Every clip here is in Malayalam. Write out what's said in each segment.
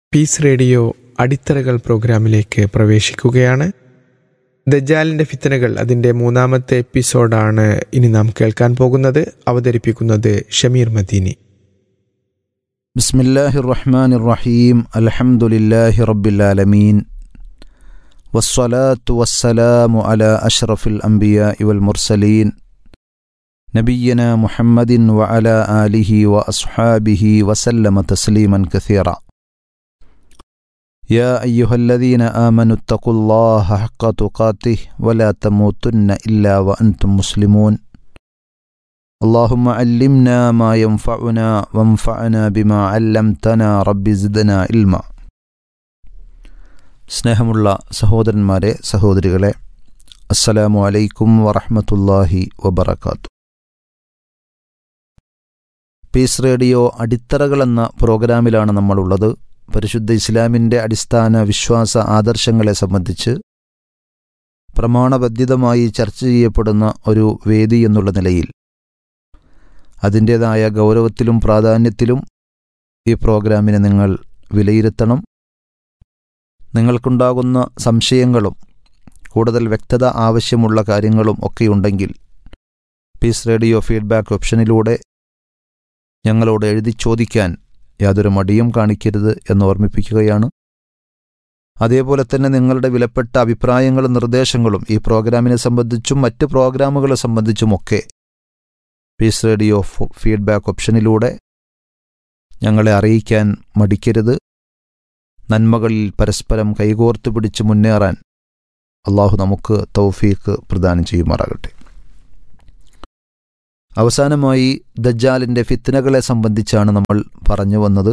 പീസ് റേഡിയോ അടിത്തറകൾ പ്രോഗ്രാമിലേക്ക് പ്രവേശിക്കുകയാണ് ദജാലിന്റെ ഫിത്തനകൾ അതിന്റെ മൂന്നാമത്തെ എപ്പിസോഡാണ് ഇനി നാം കേൾക്കാൻ പോകുന്നത് അവതരിപ്പിക്കുന്നത് ഷമീർ മദീനി بسم الله الرحمن الرحيم الحمد لله رب العالمين والصلاة والسلام على أشرف الأنبياء والمرسلين نبينا محمد وعلى آله وأصحابه وسلم تسليما كثيرا يا أيها الذين آمنوا اتقوا الله حق تقاته ولا تموتن إلا وأنتم مسلمون اللهم علمنا ما ينفعنا وانفعنا بما علمتنا رب زدنا علما സ്നേഹമുള്ള സഹോദരന്മാരെ സഹോദരികളെ അസ്സലാമു അലൈക്കും വറഹ്മത്തുള്ളാഹി വബറകാത്തു പീസ് റേഡിയോ അടിത്തറകൾ എന്ന പ്രോഗ്രാമിലാണ് നമ്മളുള്ളത് പരിശുദ്ധ ഇസ്ലാമിൻ്റെ അടിസ്ഥാന വിശ്വാസ ആദർശങ്ങളെ സംബന്ധിച്ച് പ്രമാണബദ്ധിതമായി ചർച്ച ചെയ്യപ്പെടുന്ന ഒരു വേദി എന്നുള്ള നിലയിൽ അതിൻ്റേതായ ഗൗരവത്തിലും പ്രാധാന്യത്തിലും ഈ പ്രോഗ്രാമിനെ നിങ്ങൾ വിലയിരുത്തണം നിങ്ങൾക്കുണ്ടാകുന്ന സംശയങ്ങളും കൂടുതൽ വ്യക്തത ആവശ്യമുള്ള കാര്യങ്ങളും ഒക്കെയുണ്ടെങ്കിൽ പീസ് റേഡിയോ ഫീഡ്ബാക്ക് ഓപ്ഷനിലൂടെ ഞങ്ങളോട് എഴുതി ചോദിക്കാൻ യാതൊരു മടിയും കാണിക്കരുത് എന്ന് ഓർമ്മിപ്പിക്കുകയാണ് അതേപോലെ തന്നെ നിങ്ങളുടെ വിലപ്പെട്ട അഭിപ്രായങ്ങളും നിർദ്ദേശങ്ങളും ഈ പ്രോഗ്രാമിനെ സംബന്ധിച്ചും മറ്റ് പ്രോഗ്രാമുകളെ സംബന്ധിച്ചുമൊക്കെ പീസ് റേഡിയോ ഫീഡ്ബാക്ക് ഓപ്ഷനിലൂടെ ഞങ്ങളെ അറിയിക്കാൻ മടിക്കരുത് നന്മകളിൽ പരസ്പരം കൈകോർത്ത് പിടിച്ച് മുന്നേറാൻ അള്ളാഹു നമുക്ക് തൗഫീഖ് പ്രദാനം ചെയ്യുമാറാകട്ടെ അവസാനമായി ദജ്ജാലിൻ്റെ ഫിത്തനകളെ സംബന്ധിച്ചാണ് നമ്മൾ പറഞ്ഞു വന്നത്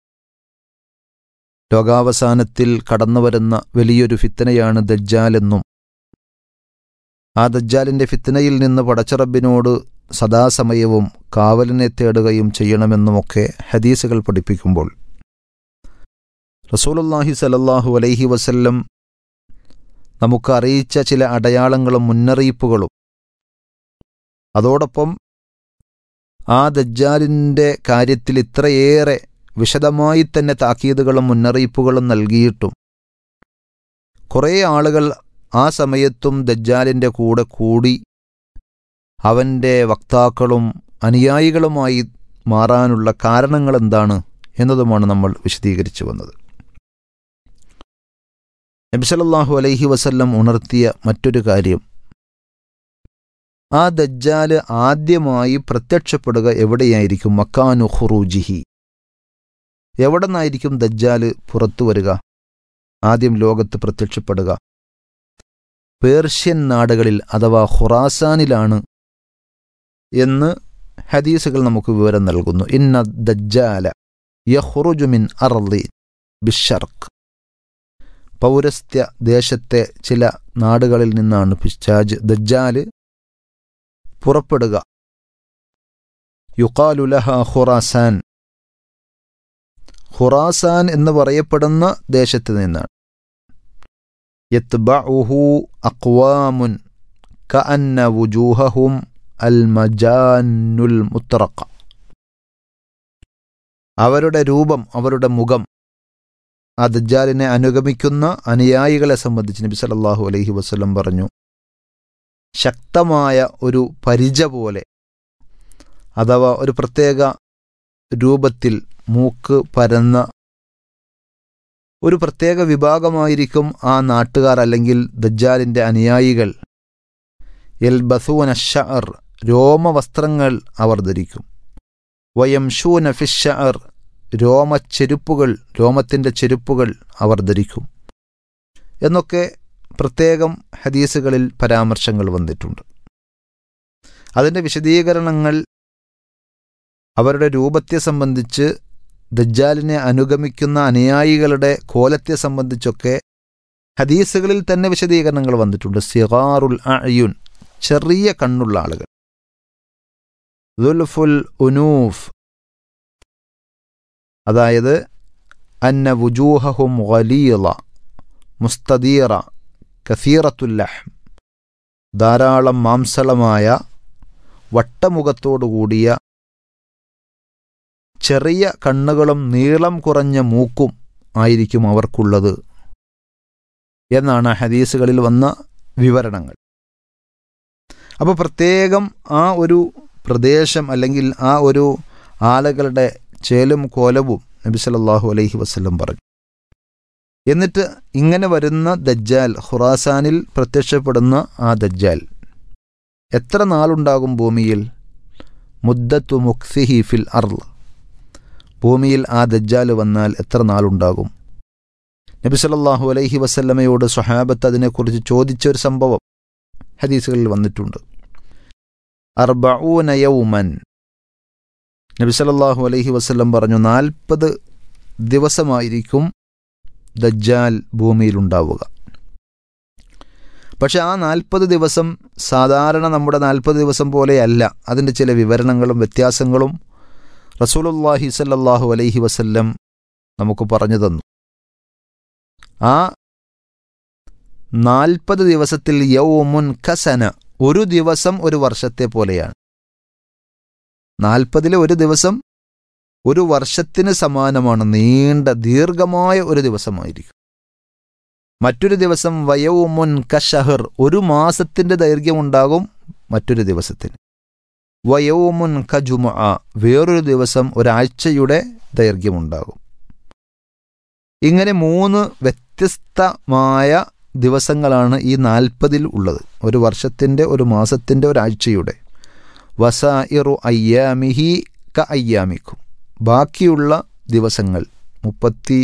ലോകാവസാനത്തിൽ കടന്നുവരുന്ന വലിയൊരു ഫിത്തനയാണ് ദജ്ജാലെന്നും ആ ദജ്ജാലിൻ്റെ ഫിത്തനയിൽ നിന്ന് പടച്ചറബിനോട് സദാസമയവും കാവലിനെ തേടുകയും ചെയ്യണമെന്നുമൊക്കെ ഹദീസുകൾ പഠിപ്പിക്കുമ്പോൾ റസൂലുല്ലാഹി സലല്ലാഹു അലൈഹി വസല്ലം നമുക്ക് അറിയിച്ച ചില അടയാളങ്ങളും മുന്നറിയിപ്പുകളും അതോടൊപ്പം ആ ദജ്ജാലിൻ്റെ കാര്യത്തിൽ ഇത്രയേറെ വിശദമായി തന്നെ താക്കീതുകളും മുന്നറിയിപ്പുകളും നൽകിയിട്ടും കുറേ ആളുകൾ ആ സമയത്തും ദജ്ജാലിൻ്റെ കൂടെ കൂടി അവൻ്റെ വക്താക്കളും അനുയായികളുമായി മാറാനുള്ള കാരണങ്ങൾ എന്താണ് എന്നതുമാണ് നമ്മൾ വിശദീകരിച്ചു വന്നത് നബിസലല്ലാഹു അലൈഹി വസല്ലം ഉണർത്തിയ മറ്റൊരു കാര്യം ആ ദജ്ജാല് ആദ്യമായി പ്രത്യക്ഷപ്പെടുക എവിടെയായിരിക്കും മക്കാനു ഖുറൂജിഹി എവിടെ നിന്നായിരിക്കും ദജ്ജാല് പുറത്തു വരിക ആദ്യം ലോകത്ത് പ്രത്യക്ഷപ്പെടുക പേർഷ്യൻ നാടുകളിൽ അഥവാ ഖുറാസാനിലാണ് എന്ന് ഹദീസുകൾ നമുക്ക് വിവരം നൽകുന്നു ഇന്ന ദജ്ജാല യഹ്റുജുമിൻ അർലി ബിഷർക്ക് പൗരസ്ത്യ ദേശത്തെ ചില നാടുകളിൽ നിന്നാണ് പിശാജ് ദജ്ജാല് പുറപ്പെടുക യുക്കാലുലഹ ഖുറാസാൻ ഖുറാസാൻ എന്ന് പറയപ്പെടുന്ന ദേശത്ത് നിന്നാണ് യത്ബഉഹു അക്വാമുൻ കഅന്ന വുജൂഹഹും അൽ മജാനുൽ മുത്തറക്ക അവരുടെ രൂപം അവരുടെ മുഖം ആ ദജ്ജാലിനെ അനുഗമിക്കുന്ന അനുയായികളെ സംബന്ധിച്ച് നബി സല്ലല്ലാഹു അലൈഹി വസല്ലം പറഞ്ഞു ശക്തമായ ഒരു പരിച പോലെ അഥവാ ഒരു പ്രത്യേക രൂപത്തിൽ മൂക്ക് പരന്ന ഒരു പ്രത്യേക വിഭാഗമായിരിക്കും ആ നാട്ടുകാർ അല്ലെങ്കിൽ ദജ്ജാലിൻ്റെ അനുയായികൾ എൽ ബസൂന ഷഅർ രോമവസ്ത്രങ്ങൾ അവർ ധരിക്കും വയംഷൂന ഫിഷഅർ രോമച്ചെരുപ്പുകൾ രോമത്തിൻ്റെ ചെരുപ്പുകൾ അവർ ധരിക്കും എന്നൊക്കെ പ്രത്യേകം ഹദീസുകളിൽ പരാമർശങ്ങൾ വന്നിട്ടുണ്ട് അതിൻ്റെ വിശദീകരണങ്ങൾ അവരുടെ രൂപത്തെ സംബന്ധിച്ച് ദജ്ജാലിനെ അനുഗമിക്കുന്ന അനുയായികളുടെ കോലത്തെ സംബന്ധിച്ചൊക്കെ ഹദീസുകളിൽ തന്നെ വിശദീകരണങ്ങൾ വന്നിട്ടുണ്ട് സിഗാറുൽ അയുൻ ചെറിയ കണ്ണുള്ള ആളുകൾ ദുൽഫുൽ ഉനൂഫ് അതായത് അന്ന വുജൂഹഹും ഖലീള മുസ്തദീറ കസീറത്തുല്ലഹ് ധാരാളം മാംസളമായ വട്ടമുഖത്തോടുകൂടിയ ചെറിയ കണ്ണുകളും നീളം കുറഞ്ഞ മൂക്കും ആയിരിക്കും അവർക്കുള്ളത് എന്നാണ് ഹദീസുകളിൽ വന്ന വിവരണങ്ങൾ അപ്പോൾ പ്രത്യേകം ആ ഒരു പ്രദേശം അല്ലെങ്കിൽ ആ ഒരു ആളുകളുടെ ചേലും കോലവും നബി സല്ലല്ലാഹു അലൈഹി വസല്ലം പറഞ്ഞു എന്നിട്ട് ഇങ്ങനെ വരുന്ന ദജ്ജാൽ ഖുറാസാനിൽ പ്രത്യക്ഷപ്പെടുന്ന ആ ദജ്ജാൽ എത്ര നാളുണ്ടാകും ഭൂമിയിൽ മുദ്ദത്തു മുക്സിഹി ഫിൽ അർള് ഭൂമിയിൽ ആ ദജ്ജാൽ വന്നാൽ എത്ര നാളുണ്ടാകും നബി സല്ലല്ലാഹു അലൈഹി വസല്ലമയോട് സ്വഹാബത്ത് അതിനെക്കുറിച്ച് ചോദിച്ച ഒരു സംഭവം ഹദീസുകളിൽ വന്നിട്ടുണ്ട് അർബഊന യൗമൻ നബി സല്ലല്ലാഹു അലൈഹി വസല്ലം പറഞ്ഞു നാൽപ്പത് ദിവസമായിരിക്കും ദജ്ജാൽ ഭൂമിയിലുണ്ടാവുക പക്ഷെ ആ നാൽപ്പത് ദിവസം സാധാരണ നമ്മുടെ നാൽപ്പത് ദിവസം പോലെയല്ല അതിൻ്റെ ചില വിവരണങ്ങളും വ്യത്യാസങ്ങളും റസൂലുല്ലാഹി സല്ലല്ലാഹു അലൈഹി വസല്ലം നമുക്ക് പറഞ്ഞു തന്നു ആ നാൽപ്പത് ദിവസത്തിൽ യൗമുൻ കസന ഒരു ദിവസം ഒരു വർഷത്തെ പോലെയാണ് നാൽപ്പതിലെ ഒരു ദിവസം ഒരു വർഷത്തിന് സമാനമാണ് നീണ്ട ദീർഘമായ ഒരു ദിവസമായിരിക്കും മറ്റൊരു ദിവസം വയവുമുൻ കഷഹർ ഒരു മാസത്തിന്റെ ദൈർഘ്യമുണ്ടാകും മറ്റൊരു ദിവസത്തിന് വയവുമുൻ കജുമ വേറൊരു ദിവസം ഒരാഴ്ചയുടെ ദൈർഘ്യമുണ്ടാകും ഇങ്ങനെ മൂന്ന് വ്യത്യസ്തമായ ദിവസങ്ങളാണ് ഈ നാൽപ്പതിൽ ഉള്ളത് ഒരു വർഷത്തിൻ്റെ ഒരു മാസത്തിൻ്റെ ഒരാഴ്ചയുടെ വസായിറു അയ്യാമിഹി ക അയ്യാമിക്കും ബാക്കിയുള്ള ദിവസങ്ങൾ മുപ്പത്തി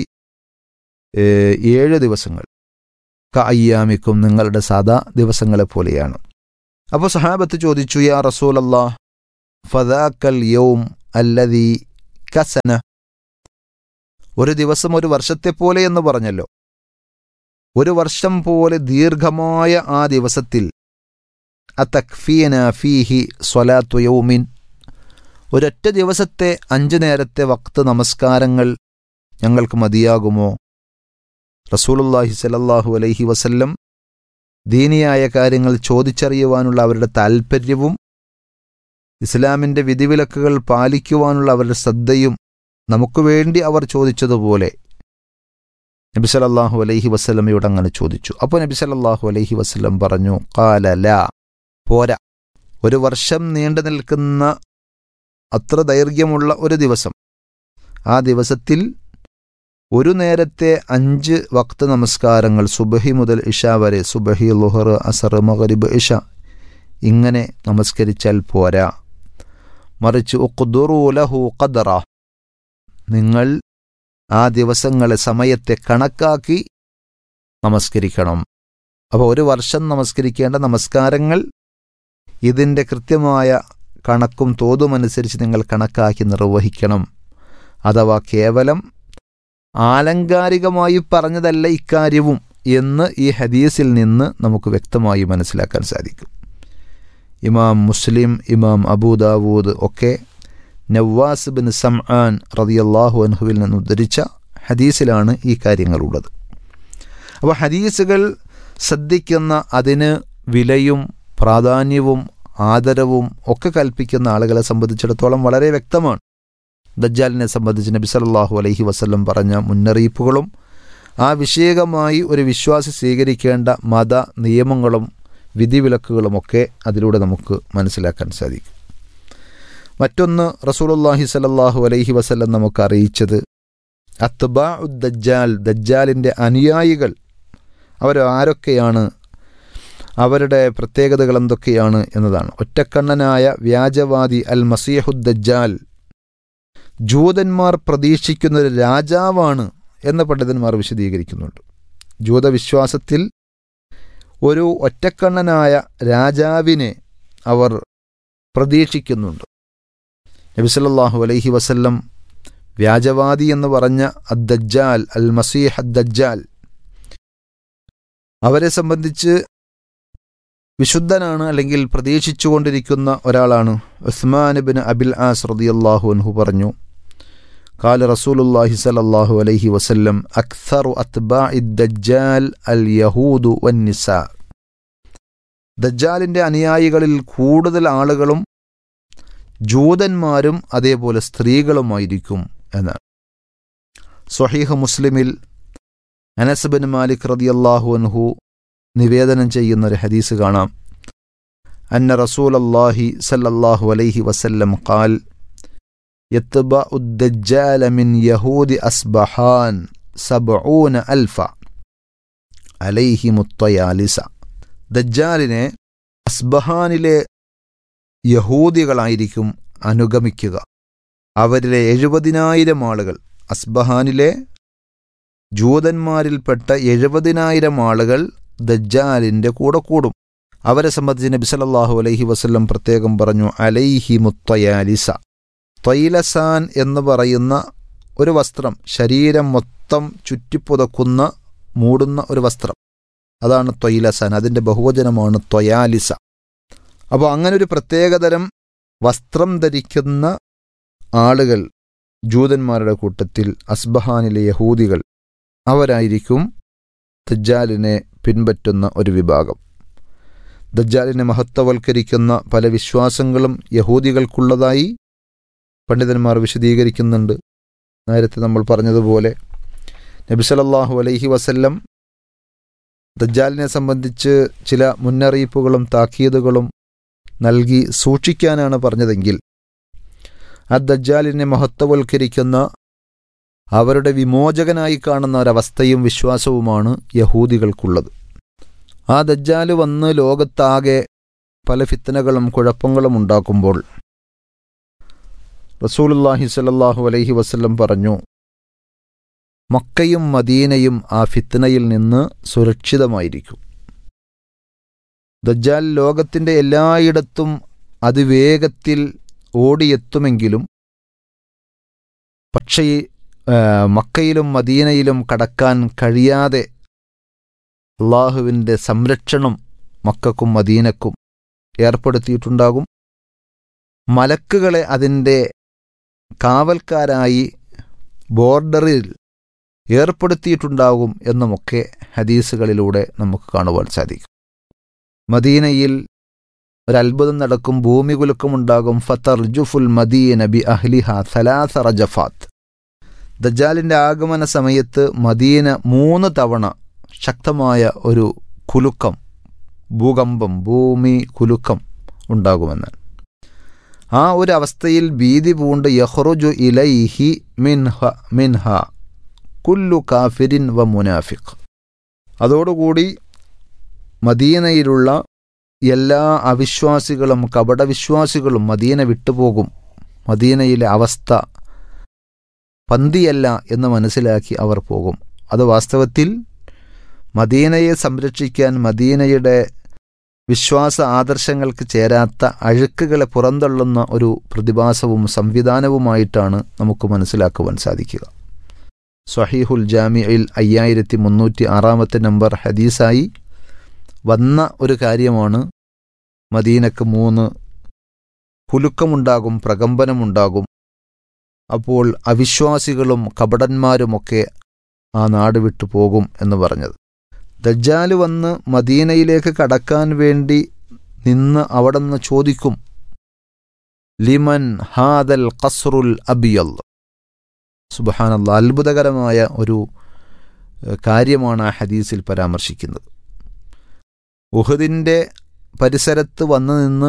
ഏഴ് ദിവസങ്ങൾ ക അയ്യാമിക്കും നിങ്ങളുടെ സാദാ ദിവസങ്ങളെ പോലെയാണ് അപ്പോൾ സഹാബത്ത് ചോദിച്ചു യാ റസൂൽ അല്ലാ ഫദാക്കൽ യൗം അല്ലദീ കസന ഒരു ദിവസം ഒരു വർഷത്തെ പോലെ എന്ന് പറഞ്ഞല്ലോ ഒരു വർഷം പോലെ ദീർഘമായ ആ ദിവസത്തിൽ അതക്ഫീന ഫീഹി സ്വലാത്തു യൗമിൻ ഒരൊറ്റ ദിവസത്തെ അഞ്ചു നേരത്തെ വക്ത് നമസ്കാരങ്ങൾ ഞങ്ങൾക്ക് മതിയാകുമോ റസൂലുല്ലാഹി സലല്ലാഹു അലൈഹി വസല്ലം ദീനിയായ കാര്യങ്ങൾ ചോദിച്ചറിയുവാനുള്ള അവരുടെ താൽപ്പര്യവും ഇസ്ലാമിൻ്റെ വിധിവിലക്കുകൾ പാലിക്കുവാനുള്ള അവരുടെ ശ്രദ്ധയും നമുക്ക് വേണ്ടി അവർ ചോദിച്ചതുപോലെ നബി സലല്ലാഹു അലൈഹി വസ്ലമയോട് അങ്ങനെ ചോദിച്ചു അപ്പോൾ നബി സലല്ലാഹു അലൈഹി വസ്ലം പറഞ്ഞു കാലല പോരാ ഒരു വർഷം നീണ്ടു നിൽക്കുന്ന അത്ര ദൈർഘ്യമുള്ള ഒരു ദിവസം ആ ദിവസത്തിൽ ഒരു നേരത്തെ അഞ്ച് വക്ത നമസ്കാരങ്ങൾ സുബഹി മുതൽ ഇഷ വരെ സുബഹി ലുഹർ അസർ മഗരിബ് ഇഷ ഇങ്ങനെ നമസ്കരിച്ചാൽ പോരാ മറിച്ച് ഉഖ്ദുറൂലഹു ഖദറ നിങ്ങൾ ആ ദിവസങ്ങളെ സമയത്തെ കണക്കാക്കി നമസ്കരിക്കണം അപ്പോൾ ഒരു വർഷം നമസ്കരിക്കേണ്ട നമസ്കാരങ്ങൾ ഇതിൻ്റെ കൃത്യമായ കണക്കും തോതുമനുസരിച്ച് നിങ്ങൾ കണക്കാക്കി നിർവഹിക്കണം അഥവാ കേവലം ആലങ്കാരികമായി പറഞ്ഞതല്ല ഇക്കാര്യവും എന്ന് ഈ ഹദീസിൽ നിന്ന് നമുക്ക് വ്യക്തമായി മനസ്സിലാക്കാൻ സാധിക്കും ഇമാം മുസ്ലിം ഇമാം അബൂദാവൂദ് ഒക്കെ നവാസ് ബിൻ സംആൻ റതിയല്ലാഹു അൻഹുവിൽ നിന്ന് ഉദ്ധരിച്ച ഹദീസിലാണ് ഈ കാര്യങ്ങളുള്ളത് അപ്പോൾ ഹദീസുകൾ ശ്രദ്ധിക്കുന്ന അതിന് വിലയും പ്രാധാന്യവും ആദരവും ഒക്കെ കൽപ്പിക്കുന്ന ആളുകളെ സംബന്ധിച്ചിടത്തോളം വളരെ വ്യക്തമാണ് ദജ്ജാലിനെ സംബന്ധിച്ച് നബി സല്ലല്ലാഹു അലൈഹി വസല്ലം പറഞ്ഞ മുന്നറിയിപ്പുകളും ആ വിഷയകമായി ഒരു വിശ്വാസി സ്വീകരിക്കേണ്ട മത നിയമങ്ങളും വിധിവിലക്കുകളുമൊക്കെ അതിലൂടെ നമുക്ക് മനസ്സിലാക്കാൻ സാധിക്കും മറ്റൊന്ന് റസൂലുള്ളാഹി സല്ലല്ലാഹു അലൈഹി വസല്ലം നമുക്ക് അറിയിച്ചത് അത്ബാ ദജ്ജാൽ ദജ്ജാലിൻ്റെ അനുയായികൾ അവർ ആരൊക്കെയാണ് അവരുടെ പ്രത്യേകതകൾ എന്തൊക്കെയാണ് എന്നതാണ് ഒറ്റക്കണ്ണനായ വ്യാജവാദി അൽ മസീഹുദ്ദജ്ജാൽ ജൂതന്മാർ പ്രതീക്ഷിക്കുന്ന ഒരു രാജാവാണ് എന്ന് പണ്ഡിതന്മാർ വിശദീകരിക്കുന്നുണ്ട് ജൂതവിശ്വാസത്തിൽ ഒരു ഒറ്റക്കണ്ണനായ രാജാവിനെ അവർ പ്രതീക്ഷിക്കുന്നുണ്ട് നബിസല്ലാഹു അലൈഹി വസല്ലം വ്യാജവാദി എന്ന് പറഞ്ഞ അദ്ദജ്ജാൽ അൽ മസീഹ് അദ്ദജ്ജാൽ അവരെ സംബന്ധിച്ച് വിശുദ്ധനാണ് അല്ലെങ്കിൽ പ്രതീക്ഷിച്ചുകൊണ്ടിരിക്കുന്ന ഒരാളാണ് ഉസ്മാൻ ബിൻ അബിൽ ആസ് റദിയല്ലാഹു അൻഹു പറഞ്ഞു കാല റസൂലുല്ലാഹി സലല്ലാഹു അലൈഹി വസല്ലം അക്സറു അത്ബാഇ ദജ്ജാൽ അൽ യഹൂദു വന്നിസ ദജ്ജാലിൻ്റെ അനുയായികളിൽ കൂടുതൽ ആളുകളും ജൂതന്മാരും അതേപോലെ സ്ത്രീകളുമായിരിക്കും എന്നാണ് സ്വഹീഹ് മുസ്ലിമിൽ അനസ്ബിൻ മാലിക് റദിയല്ലാഹു അൻഹു നിവേദനം ചെയ്യുന്ന ഒരു ഹദീസ് കാണാം അന്ന റസൂൽ അള്ളാഹി സല്ലല്ലാഹു അലൈഹി വസല്ലം ഖാൽ يتبع الدجال من يهود أصبحان سبعون ألفا عليهم الطيالسة ദജ്ജാലിനെ അസ്ബഹാനിലെ യഹൂദികളായിരിക്കും അനുഗമിക്കുക അവരിലെ എഴുപതിനായിരം ആളുകൾ അസ്ബഹാനിലെ ജൂതന്മാരിൽപ്പെട്ട എഴുപതിനായിരം ആളുകൾ ദജ്ജാലിൻ്റെ കൂടെ കൂടും അവരെ സംബന്ധിച്ച് നബി സല്ലല്ലാഹു അലൈഹി വസല്ലം പ്രത്യേകം പറഞ്ഞു അലൈഹി മുത്തയാലിസ ത്വൈലസാൻ എന്ന് പറയുന്ന ഒരു വസ്ത്രം ശരീരം മൊത്തം ചുറ്റിപ്പുതക്കുന്ന മൂടുന്ന ഒരു വസ്ത്രം അതാണ് ത്വൈലസാൻ അതിൻ്റെ ബഹുവചനമാണ് ത്വയാലിസ അപ്പോൾ അങ്ങനെ ഒരു പ്രത്യേകതരം വസ്ത്രം ധരിക്കുന്ന ആളുകൾ ജൂതന്മാരുടെ കൂട്ടത്തിൽ അസ്ബഹാനിലെ യഹൂദികൾ അവരായിരിക്കും ദജ്ജാലിനെ പിൻപറ്റുന്ന ഒരു വിഭാഗം ദജ്ജാലിനെ മഹത്വവൽക്കരിക്കുന്ന പല വിശ്വാസങ്ങളും യഹൂദികൾക്കുള്ളതായി പണ്ഡിതന്മാർ വിശദീകരിക്കുന്നുണ്ട് നേരത്തെ നമ്മൾ പറഞ്ഞതുപോലെ നബി സല്ലല്ലാഹു അലൈഹി വസല്ലം ദജ്ജാലിനെ സംബന്ധിച്ച് ചില മുന്നറിയിപ്പുകളും താക്കീതുകളും നൽകി സൂക്ഷിക്കാനാണ് പറഞ്ഞതെങ്കിൽ ആ ദജ്ജാലിനെ മഹത്വവൽക്കരിക്കുന്ന അവരുടെ വിമോചകനായി കാണുന്ന ഒരവസ്ഥയും വിശ്വാസവുമാണ് യഹൂദികൾക്കുള്ളത് ആ ദജ്ജാല് വന്ന് ലോകത്താകെ പല ഫിത്തനകളും കുഴപ്പങ്ങളും ഉണ്ടാക്കുമ്പോൾ റസൂലുല്ലാഹി സല്ലല്ലാഹു അലൈഹി വസല്ലം പറഞ്ഞു മക്കയും മദീനയും ആ ഫിത്തനയിൽ നിന്ന് സുരക്ഷിതമായിരിക്കും ദജ്ജാൽ ലോകത്തിൻ്റെ എല്ലായിടത്തും അതിവേഗത്തിൽ ഓടിയെത്തുമെങ്കിലും പക്ഷേ മക്കയിലും മദീനയിലും കടക്കാൻ കഴിയാതെ അള്ളാഹുവിൻ്റെ സംരക്ഷണം മക്കക്കും മദീനക്കും ഏർപ്പെടുത്തിയിട്ടുണ്ടാകും മലക്കുകളെ അതിൻ്റെ കാവൽക്കാരായി ബോർഡറിൽ ഏർപ്പെടുത്തിയിട്ടുണ്ടാകും എന്നുമൊക്കെ ഹദീസുകളിലൂടെ നമുക്ക് കാണുവാൻ സാധിക്കും മദീനയിൽ ഒരത്ഭുതം നടക്കും ഭൂമി കുലുക്കമുണ്ടാകും ഫത്തർ ജുഫുൽ മദീന ബി അഹ്ലിഹ സലാസ റജഫാത്ത് ദജാലിൻ്റെ ആഗമന സമയത്ത് മദീന മൂന്ന് തവണ ശക്തമായ ഒരു കുലുക്കം ഭൂകമ്പം ഭൂമി കുലുക്കം ഉണ്ടാകുമെന്ന് ആ ഒരു അവസ്ഥയിൽ ഭീതി പൂണ്ട് യഹ്റുജു ഇലൈഹി മിൻഹ മിൻഹ കുല്ലു കാഫിരിൻ വ മുനാഫിഖ് അതോടുകൂടി മദീനയിലുള്ള എല്ലാ അവിശ്വാസികളും കപടവിശ്വാസികളും മദീന വിട്ടുപോകും മദീനയിലെ അവസ്ഥ പന്തിയല്ല എന്ന് മനസ്സിലാക്കി അവർ പോകും അത് വാസ്തവത്തിൽ മദീനയെ സംരക്ഷിക്കാൻ മദീനയുടെ വിശ്വാസ ആദർശങ്ങൾക്ക് ചേരാത്ത അഴുക്കുകളെ പുറന്തള്ളുന്ന ഒരു പ്രതിഭാസവും സംവിധാനവുമായിട്ടാണ് നമുക്ക് മനസ്സിലാക്കുവാൻ സാധിക്കുക സ്വഹീഹുൽ ജാമിയിൽ അയ്യായിരത്തി മുന്നൂറ്റി ആറാമത്തെ നമ്പർ ഹദീസായി വന്ന ഒരു കാര്യമാണ് മദീനക്ക് മൂന്ന് കുലുക്കമുണ്ടാകും പ്രകമ്പനമുണ്ടാകും അപ്പോൾ അവിശ്വാസികളും കപടന്മാരുമൊക്കെ ആ നാട് വിട്ടു പോകും എന്ന് പറഞ്ഞത് ദജ്ജാല് വന്ന് മദീനയിലേക്ക് കടക്കാൻ വേണ്ടി നിന്ന് അവിടെ നിന്ന് ചോദിക്കും ലിമൻ ഹാദൽ ഖസ്റുൽ അബിയൽ സുബഹാനല്ല അത്ഭുതകരമായ ഒരു കാര്യമാണ് ആ ഹദീസിൽ പരാമർശിക്കുന്നത് ഉഹദിൻ്റെ പരിസരത്ത് വന്നു നിന്ന്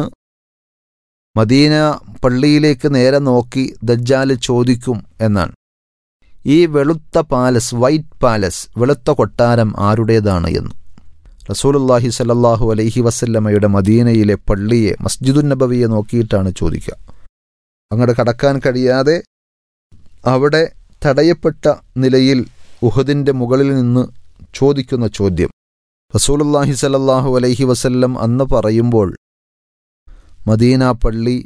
മദീന പള്ളിയിലേക്ക് നേരെ നോക്കി ദജ്ജാല് ചോദിക്കും എന്നാണ് ഈ വെളുത്ത പാലസ് വൈറ്റ് പാലസ് വെളുത്ത കൊട്ടാരം ആരുടേതാണ് എന്ന് റസൂലുല്ലാഹി സല്ലാഹു അലൈഹി വസല്ലമ്മയുടെ മദീനയിലെ പള്ളിയെ മസ്ജിദുൻ നബവിയെ നോക്കിയിട്ടാണ് ചോദിക്കുക അങ്ങോട്ട് കടക്കാൻ കഴിയാതെ അവിടെ തടയപ്പെട്ട നിലയിൽ ഉഹദിൻ്റെ മുകളിൽ നിന്ന് ചോദിക്കുന്ന ചോദ്യം റസൂലുല്ലാഹി സല്ലാഹു അലൈഹി വസല്ലം അന്ന് പറയുമ്പോൾ മദീന പള്ളി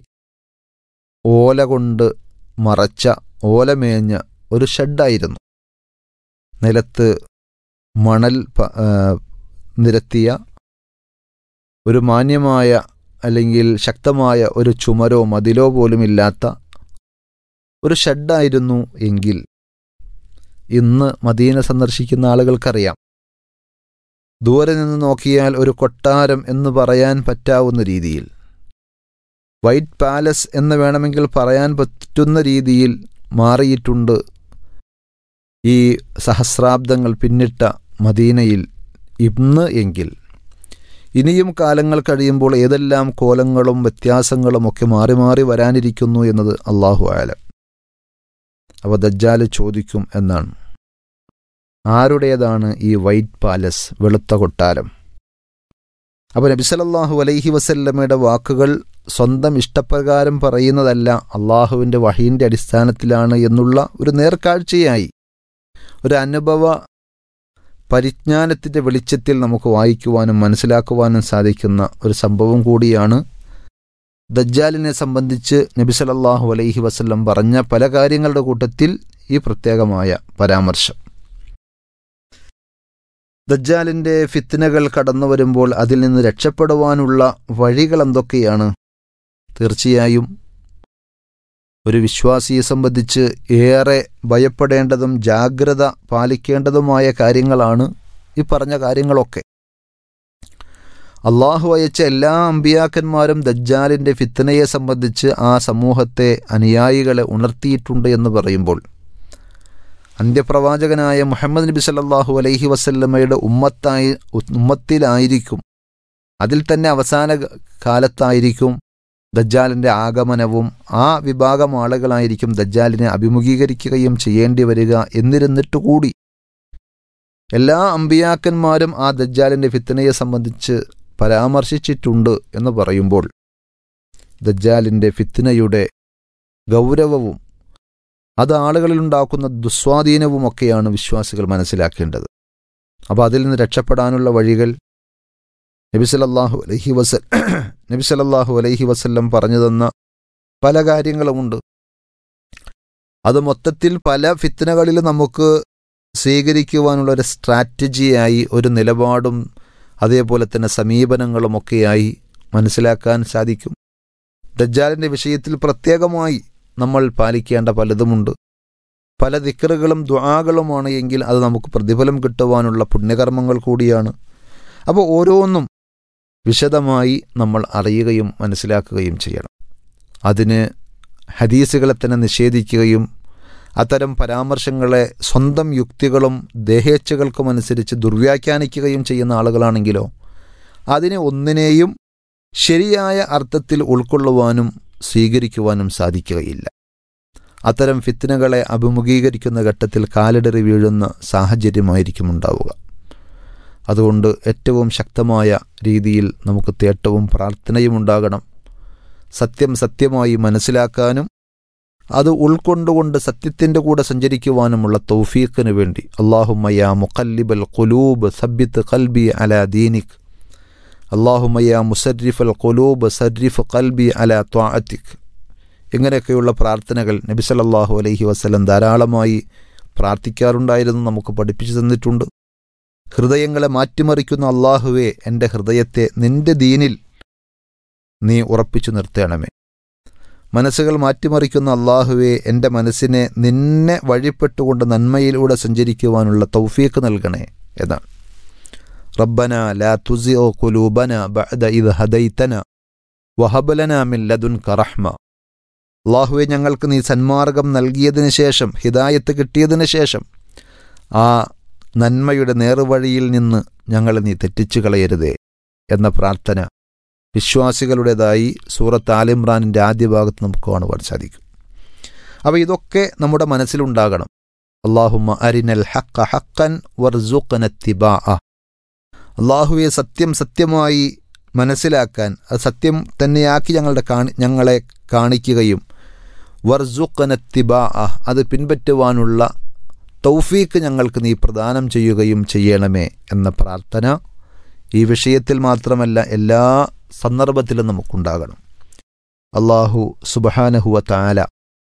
ഓല കൊണ്ട് മറച്ച ഓലമേഞ്ഞ ഒരു ഷെഡായിരുന്നു നിലത്ത് മണൽ നിരത്തിയ ഒരു മാന്യമായ അല്ലെങ്കിൽ ശക്തമായ ഒരു ചുമരോ മതിലോ പോലുമില്ലാത്ത ഒരു ഷെഡായിരുന്നു എങ്കിൽ ഇന്ന് മദീന സന്ദർശിക്കുന്ന ആളുകൾക്കറിയാം ദൂരെ നിന്ന് നോക്കിയാൽ ഒരു കൊട്ടാരം എന്ന് പറയാൻ പറ്റാവുന്ന രീതിയിൽ വൈറ്റ് പാലസ് എന്ന് വേണമെങ്കിൽ പറയാൻ പറ്റുന്ന രീതിയിൽ മാറിയിട്ടുണ്ട് ഈ സഹസ്രാബ്ദങ്ങൾ പിന്നിട്ട മദീനയിൽ ഇന്ന് എങ്കിൽ ഇനിയും കാലങ്ങൾ കഴിയുമ്പോൾ ഏതെല്ലാം കോലങ്ങളും വ്യത്യാസങ്ങളും ഒക്കെ മാറി മാറി വരാനിരിക്കുന്നു എന്നത് അള്ളാഹു ആലം അവ ദജ്ജാല് ചോദിക്കും എന്നാണ് ആരുടേതാണ് ഈ വൈറ്റ് പാലസ് വെളുത്ത കൊട്ടാരം അപ്പോൾ നബി സല്ലല്ലാഹു അലൈഹി വസല്ലമയുടെ വാക്കുകൾ സ്വന്തം ഇഷ്ടപ്രകാരം പറയുന്നതല്ല അള്ളാഹുവിൻ്റെ വഹീൻ്റെ അടിസ്ഥാനത്തിലാണ് എന്നുള്ള ഒരു നേർക്കാഴ്ചയായി ഒരു അനുഭവ പരിജ്ഞാനത്തിൻ്റെ വെളിച്ചത്തിൽ നമുക്ക് വായിക്കുവാനും മനസ്സിലാക്കുവാനും സാധിക്കുന്ന ഒരു സംഭവം കൂടിയാണ് ദജ്ജാലിനെ സംബന്ധിച്ച് നബി സല്ലല്ലാഹു അലൈഹി വസല്ലം പറഞ്ഞ പല കാര്യങ്ങളുടെ കൂട്ടത്തിൽ ഈ പ്രത്യേകമായ പരാമർശം ദജ്ജാലിൻ്റെ ഫിത്നകൾ കടന്നു വരുമ്പോൾ അതിൽ നിന്ന് രക്ഷപ്പെടുവാനുള്ള വഴികൾ എന്തൊക്കെയാണ് തീർച്ചയായും ഒരു വിശ്വാസിയെ സംബന്ധിച്ച് ഏറെ ഭയപ്പെടേണ്ടതും ജാഗ്രത പാലിക്കേണ്ടതുമായ കാര്യങ്ങളാണ് ഈ പറഞ്ഞ കാര്യങ്ങളൊക്കെ അള്ളാഹു അയച്ച എല്ലാ അമ്പിയാക്കന്മാരും ദജ്ജാലിൻ്റെ ഫിത്തനയെ സംബന്ധിച്ച് ആ സമൂഹത്തെ അനുയായികളെ ഉണർത്തിയിട്ടുണ്ട് എന്ന് പറയുമ്പോൾ അന്ത്യപ്രവാചകനായ മുഹമ്മദ് നബി സല്ലല്ലാഹു അലൈഹി വസല്ലമയുടെ ഉമ്മത്തായി ഉമ്മത്തിലായിരിക്കും അതിൽ തന്നെ അവസാന കാലത്തായിരിക്കും ദജ്ജാലിൻ്റെ ആഗമനവും ആ വിഭാഗം ആളുകളായിരിക്കും ദജ്ജാലിനെ അഭിമുഖീകരിക്കുകയും ചെയ്യേണ്ടി വരിക എന്നിരുന്നിട്ട് കൂടി എല്ലാ അമ്പിയാക്കന്മാരും ആ ദജ്ജാലിൻ്റെ ഫിത്തനയെ സംബന്ധിച്ച് പരാമർശിച്ചിട്ടുണ്ട് എന്ന് പറയുമ്പോൾ ദജ്ജാലിൻ്റെ ഫിത്തനയുടെ ഗൗരവവും അത് ആളുകളിലുണ്ടാക്കുന്ന ദുസ്വാധീനവുമൊക്കെയാണ് വിശ്വാസികൾ മനസ്സിലാക്കേണ്ടത് അപ്പോൾ അതിൽ നിന്ന് രക്ഷപ്പെടാനുള്ള വഴികൾ നബി സല്ലല്ലാഹു അലൈഹി വസൽ നബി സല്ലല്ലാഹു അലൈഹി വസല്ലം പറഞ്ഞു തന്ന പല കാര്യങ്ങളുമുണ്ട് അത് മൊത്തത്തിൽ പല ഫിത്തനകളിൽ നമുക്ക് സ്വീകരിക്കുവാനുള്ള ഒരു സ്ട്രാറ്റജിയായി ഒരു നിലപാടും അതേപോലെ തന്നെ സമീപനങ്ങളുമൊക്കെയായി മനസ്സിലാക്കാൻ സാധിക്കും ദജ്ജാലിൻ്റെ വിഷയത്തിൽ പ്രത്യേകമായി നമ്മൾ പാലിക്കേണ്ട പലതുമുണ്ട് പല ദിക്കറുകളും ദ്വാകളുമാണ് എങ്കിൽ അത് നമുക്ക് പ്രതിഫലം കിട്ടുവാനുള്ള പുണ്യകർമ്മങ്ങൾ കൂടിയാണ് അപ്പോൾ ഓരോന്നും വിശദമായി നമ്മൾ അറിയുകയും മനസ്സിലാക്കുകയും ചെയ്യണം അതിന് ഹദീസുകളെ തന്നെ നിഷേധിക്കുകയും അത്തരം പരാമർശങ്ങളെ സ്വന്തം യുക്തികളും ദേഹേച്ഛകൾക്കുമനുസരിച്ച് ദുർവ്യാഖ്യാനിക്കുകയും ചെയ്യുന്ന ആളുകളാണെങ്കിലോ അതിനെ ഒന്നിനെയും ശരിയായ അർത്ഥത്തിൽ ഉൾക്കൊള്ളുവാനും സ്വീകരിക്കുവാനും സാധിക്കുകയില്ല അത്തരം ഫിത്തനകളെ അഭിമുഖീകരിക്കുന്ന ഘട്ടത്തിൽ കാലിടറി വീഴുന്ന സാഹചര്യമായിരിക്കും ഉണ്ടാവുക അതുകൊണ്ട് ഏറ്റവും ശക്തമായ രീതിയിൽ നമുക്ക് തേട്ടവും പ്രാർത്ഥനയും ഉണ്ടാകണം സത്യം സത്യമായി മനസ്സിലാക്കാനും അത് ഉൾക്കൊണ്ടുകൊണ്ട് സത്യത്തിൻ്റെ കൂടെ സഞ്ചരിക്കുവാനുമുള്ള തൗഫീഖിന് വേണ്ടി അള്ളാഹുമയ മുഖല്ലിബൽ ഖുലൂബ് സബ്ബിത്ത് കൽബി അല ദീനിക് അള്ളാഹുമയ മുസരിഫ് അൽ ഖുലൂബ് സരിഫ് കൽബി അല ത്വാഅത്തിക് ഇങ്ങനെയൊക്കെയുള്ള പ്രാർത്ഥനകൾ നബി സല്ലല്ലാഹു അലൈഹി വസല്ലം ധാരാളമായി പ്രാർത്ഥിക്കാറുണ്ടായിരുന്നു നമുക്ക് പഠിപ്പിച്ചു തന്നിട്ടുണ്ട് ഹൃദയങ്ങളെ മാറ്റിമറിക്കുന്ന അള്ളാഹുവെ എൻ്റെ ഹൃദയത്തെ നിന്റെ ദീനിൽ നീ ഉറപ്പിച്ചു നിർത്തണമേ മനസ്സുകൾ മാറ്റിമറിക്കുന്ന അള്ളാഹുവെ എൻ്റെ മനസ്സിനെ നിന്നെ വഴിപ്പെട്ടുകൊണ്ട് നന്മയിലൂടെ സഞ്ചരിക്കുവാനുള്ള തൗഫീഖ് നൽകണേ എന്നാണ് റബ്ബന ലാ തുസിഉ ഖുലൂബന ബഅദ ഇദ് ഹദൈതന വഹബലന മിൻ ലദുൻക റഹ്മ അള്ളാഹുവെ ഞങ്ങൾക്ക് നീ സന്മാർഗം നൽകിയതിന് ശേഷം ഹിദായത്ത് കിട്ടിയതിന് ശേഷം ആ നന്മയുടെ നേർവഴിയിൽ നിന്ന് ഞങ്ങളെ നീ തെറ്റിച്ചു കളയരുതേ എന്ന പ്രാർത്ഥന വിശ്വാസികളുടേതായി സൂറത്ത് ആലിമ്രാനിൻ്റെ ആദ്യ ഭാഗത്ത് നമുക്ക് കാണുവാൻ സാധിക്കും അപ്പോൾ ഇതൊക്കെ നമ്മുടെ മനസ്സിലുണ്ടാകണം അള്ളാഹുമ്മ അരിനൽ ഹക്ക ഹക്കൻ വർസുഖനത്തിബാ അള്ളാഹുവെ സത്യം സത്യമായി മനസ്സിലാക്കാൻ അത് സത്യം തന്നെയാക്കി ഞങ്ങളുടെ കാണി ഞങ്ങളെ കാണിക്കുകയും വർസുഖനത്തിബാ അത് പിൻപറ്റുവാനുള്ള തൗഫീക്ക് ഞങ്ങൾക്ക് നീ പ്രദാനം ചെയ്യുകയും ചെയ്യണമേ എന്ന പ്രാർത്ഥന ഈ വിഷയത്തിൽ മാത്രമല്ല എല്ലാ സന്ദർഭത്തിലും നമുക്കുണ്ടാകണം അള്ളാഹു സുബഹാനഹുവ താല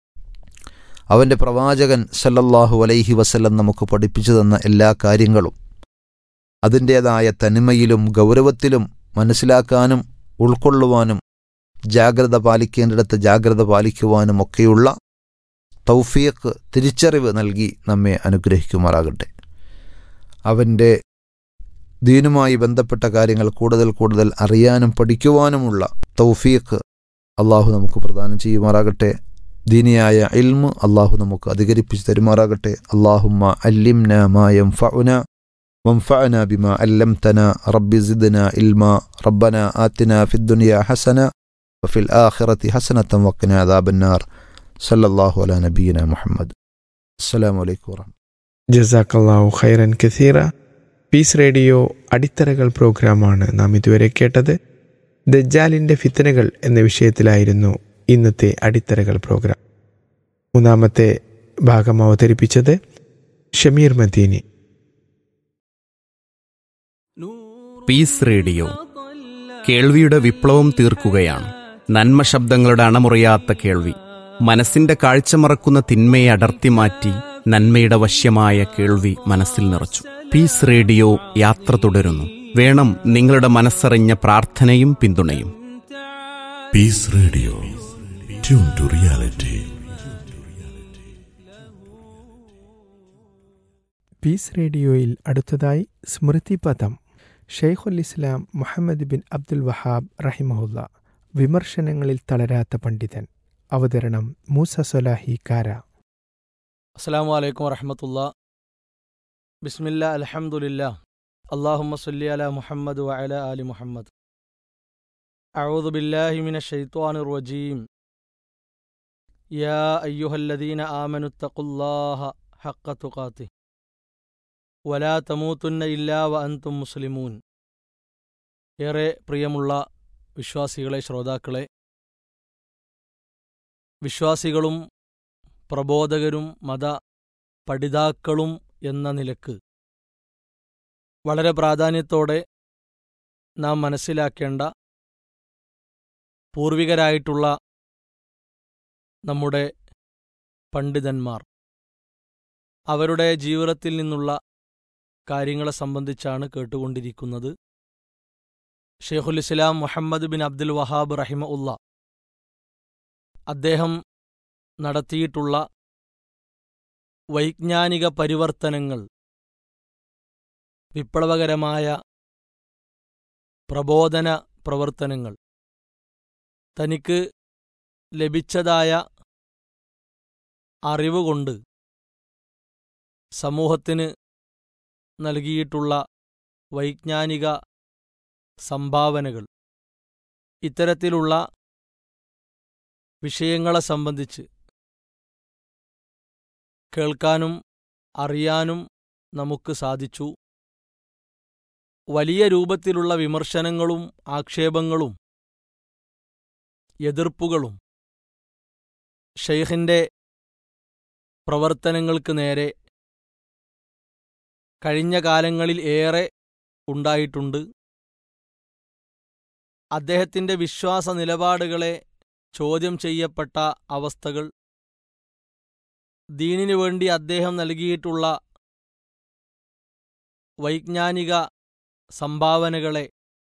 അവൻ്റെ പ്രവാചകൻ സല്ലല്ലാഹു അലൈഹി വസല്ലം നമുക്ക് പഠിപ്പിച്ചു തന്ന എല്ലാ കാര്യങ്ങളും അതിൻ്റേതായ തനിമയിലും ഗൗരവത്തിലും മനസ്സിലാക്കാനും ഉൾക്കൊള്ളുവാനും ജാഗ്രത പാലിക്കേണ്ടിടത്ത് ജാഗ്രത പാലിക്കുവാനും ഒക്കെയുള്ള തൗഫീഖ് തിരിച്ചറിവ് നൽകി നമ്മെ അനുഗ്രഹിക്കുമാറാകട്ടെ അവൻ്റെ ദീനുമായി ബന്ധപ്പെട്ട കാര്യങ്ങൾ കൂടുതൽ കൂടുതൽ അറിയാനും പഠിക്കുവാനുമുള്ള തൗഫീഖ് അള്ളാഹു നമുക്ക് പ്രദാനം ചെയ്യുമാറാകട്ടെ ദീനിയായ ഇൽമ് അള്ളാഹു നമുക്ക് അധികരിപ്പിച്ച് തരുമാറാകട്ടെ അള്ളാഹുമ്മ അല്ലിംന മായം ഫഉന وانفعنا بما علمتنا رب زدنا علما ربنا آتنا في الدنيا حسنة وفي الآخرة حسنة وقنا عذاب النار صلى الله على نبينا محمد السلام عليكم ورحمة ജസാക്കല്ലാഹു ഖൈറൻ കസീറ പീസ് റേഡിയോ അടിത്തറകൾ പ്രോഗ്രാമാണ് നാം ഇതുവരെ കേട്ടത് ദജ്ജാലിൻ്റെ ഫിത്തനകൾ എന്ന വിഷയത്തിലായിരുന്നു ഇന്നത്തെ അടിത്തറകൾ പ്രോഗ്രാം മൂന്നാമത്തെ ഭാഗം അവതരിപ്പിച്ചത് ഷമീർ മദീനി പീസ് റേഡിയോ കേൾവിയുടെ വിപ്ലവം തീർക്കുകയാണ് നന്മ ശബ്ദങ്ങളുടെ അണമുറിയാത്ത കേൾവി മനസ്സിന്റെ കാഴ്ച മറക്കുന്ന തിന്മയെ അടർത്തി മാറ്റി നന്മയുടെ വശ്യമായ കേൾവി മനസ്സിൽ നിറച്ചു പീസ് റേഡിയോ യാത്ര തുടരുന്നു വേണം നിങ്ങളുടെ മനസ്സറിഞ്ഞ പ്രാർത്ഥനയും പിന്തുണയും Peace Radio. Tune to reality. Peace റേഡിയോയിൽ അടുത്തതായി സ്മൃതി പദം ഷെയ്ഖുൽ ഇസ്ലാം മുഹമ്മദ് ബിൻ അബ്ദുൽ വഹാബ് റഹിമഹുല്ല വിമർശനങ്ങളിൽ തളരാത്ത പണ്ഡിതൻ അവതരണം മൂസ സൊലാഹി കാര അസ്സാം വലൈക്കും വറഹമത്തുള്ള ബിസ്മില്ല അലഹമുല്ല അള്ളാഹുമ്മ സല്ലി അല മുഹമ്മദ് വഅല ആലി മുഹമ്മദ് أعوذ بالله من الشيطان الرجيم يا أيها الذين آمنوا اتقوا الله حق تقاته ولا تموتن إلا وأنتم مسلمون ഏറെ പ്രിയമുള്ള വിശ്വാസികളെ ശ്രോതാക്കളെ വിശ്വാസികളും പ്രബോധകരും മത പഠിതാക്കളും എന്ന നിലക്ക് വളരെ പ്രാധാന്യത്തോടെ നാം മനസ്സിലാക്കേണ്ട പൂർവികരായിട്ടുള്ള നമ്മുടെ പണ്ഡിതന്മാർ അവരുടെ ജീവിതത്തിൽ നിന്നുള്ള കാര്യങ്ങളെ സംബന്ധിച്ചാണ് കേട്ടുകൊണ്ടിരിക്കുന്നത് ഷെയ്ഖുൽ ഇസ്ലാം മുഹമ്മദ് ബിൻ അബ്ദുൽ വഹാബ് റഹിമ ഉള്ള അദ്ദേഹം നടത്തിയിട്ടുള്ള വൈജ്ഞാനിക പരിവർത്തനങ്ങൾ വിപ്ലവകരമായ പ്രബോധന പ്രവർത്തനങ്ങൾ തനിക്ക് ലഭിച്ചതായ അറിവുകൊണ്ട് സമൂഹത്തിന് നൽകിയിട്ടുള്ള വൈജ്ഞാനിക സംഭാവനകൾ ഇത്തരത്തിലുള്ള വിഷയങ്ങളെ സംബന്ധിച്ച് കേൾക്കാനും അറിയാനും നമുക്ക് സാധിച്ചു വലിയ രൂപത്തിലുള്ള വിമർശനങ്ങളും ആക്ഷേപങ്ങളും എതിർപ്പുകളും ഷെയ്ഖിൻ്റെ പ്രവർത്തനങ്ങൾക്ക് നേരെ കഴിഞ്ഞ കാലങ്ങളിൽ ഏറെ ഉണ്ടായിട്ടുണ്ട് അദ്ദേഹത്തിൻ്റെ വിശ്വാസ നിലപാടുകളെ ചോദ്യം ചെയ്യപ്പെട്ട അവസ്ഥകൾ ദീനിനു വേണ്ടി അദ്ദേഹം നൽകിയിട്ടുള്ള വൈജ്ഞാനിക സംഭാവനകളെ